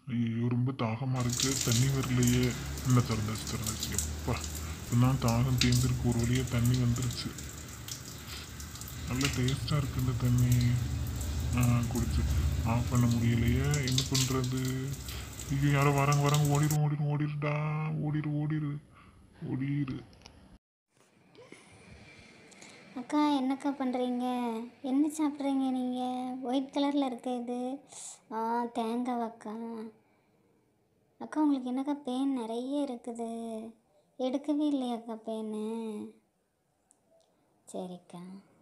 ஐயோ ரொம்ப தாகமாக இருக்கு தண்ணி வரலையே என்ன திறந்துச்சு திறந்துச்சு எப்பா இப்பதான் தாகம் தேர்ந்திருக்கு ஒரு வழியாக தண்ணி வந்துருச்சு நல்ல டேஸ்ட்டாக இருக்கு இந்த தண்ணி ஆ, குடிச்சு ஆஃப் பண்ண முடியலையே என்ன பண்ணுறது ஐயோ யாரோ வராங்க வராங்க ஓடிடும் ஓடிடும் ஓடிடுடா ஓடிடு ஓடிடு ஓடிடு அக்கா என்னக்கா பண்ணுறீங்க என்ன சாப்பிட்றீங்க நீங்கள் ஒயிட் கலரில் இருக்க இது ஆ தேங்காவாக்கா அக்கா உங்களுக்கு என்னக்கா பேன் நிறைய இருக்குது எடுக்கவே இல்லையாக்கா பேனு சரிக்கா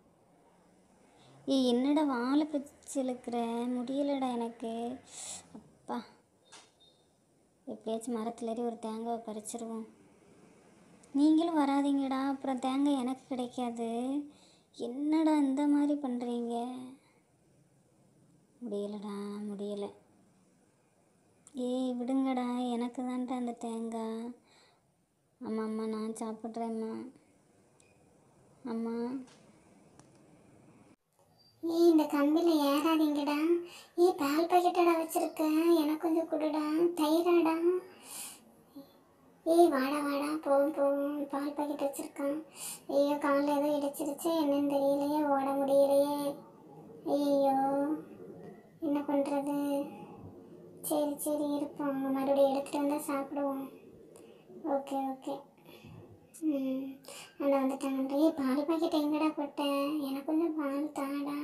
ஏய் என்னடா வாழை பிடிச்சி இழுக்கிற முடியலடா எனக்கு அப்பா எப்படியாச்சும் மரத்துல ஏறி ஒரு தேங்காவை பறிச்சிருவோம் நீங்களும் வராதீங்கடா அப்புறம் தேங்காய் எனக்கு கிடைக்காது என்னடா இந்த மாதிரி பண்ணுறீங்க முடியலடா முடியலை ஏய் விடுங்கடா எனக்கு தான்டா அந்த தேங்காய் அம்மா அம்மா நான் சாப்பிட்றேம்மா அம்மா ஏய் இந்த கம்பியில் ஏறாதீங்கடா ஏய் பால் பாக்கெட்டடா வச்சிருக்கேன் எனக்கு கொஞ்சம் கொடுடா தயிராடா ஏய் வாடா வாடா போவோம் போவோம் பால் பாக்கெட் வச்சிருக்கான் ஐயோ காலில் ஏதோ இடிச்சிருச்சு என்னன்னு தெரியலையே ஓட முடியலையே ஐயோ என்ன பண்ணுறது சரி சரி இருப்போம் மறுபடியும் எடுத்துகிட்டு வந்தால் சாப்பிடுவோம் ஓகே ஓகே ம் அந்த வந்துட்டாங்க ஏய் பால் பாக்கெட் எங்கடா போட்டேன் எனக்கு கொஞ்சம் பால் தாடா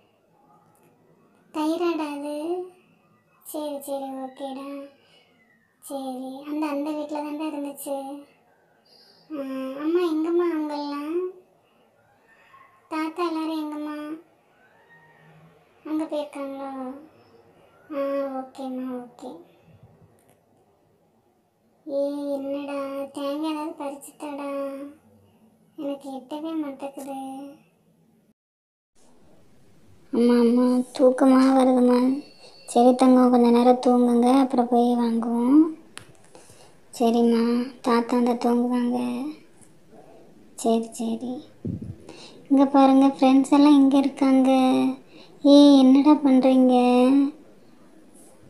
தயிராடா அது சரி சரி ஓகேடா சரி அந்த அந்த வீட்டில் தான்டா இருந்துச்சு ஆ, அம்மா எங்கம்மா அவங்கெல்லாம் தாத்தா எல்லாரும் எங்கம்மா அங்கே போயிருக்காங்களோ ஆ ஓகேம்மா ஓகே ஏய் என்னடா தேங்காய் ஏதாவது பறிச்சுட்டாடா எனக்கு எட்டவே மாட்டேக்குது அம்மா அம்மா தூக்கமாக வருதும்மா சரி தங்கம் கொஞ்ச நேரம் தூங்குங்க அப்புறம் போய் வாங்குவோம் சரிம்மா தாத்தா அந்த தூங்குவாங்க சரி சரி இங்கே பாருங்கள் ஃப்ரெண்ட்ஸ் எல்லாம் இங்கே இருக்காங்க ஏய் என்னடா பண்ணுறீங்க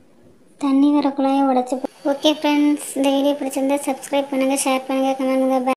தண்ணி வர குழாயை உடச்சி ஓகே ஃப்ரெண்ட்ஸ் இந்த வீடியோ பிடிச்சிருந்தா சப்ஸ்கிரைப் பண்ணுங்கள் ஷேர் பண்ணுங்கள் கமெண்ட் பண்ணுங்கள்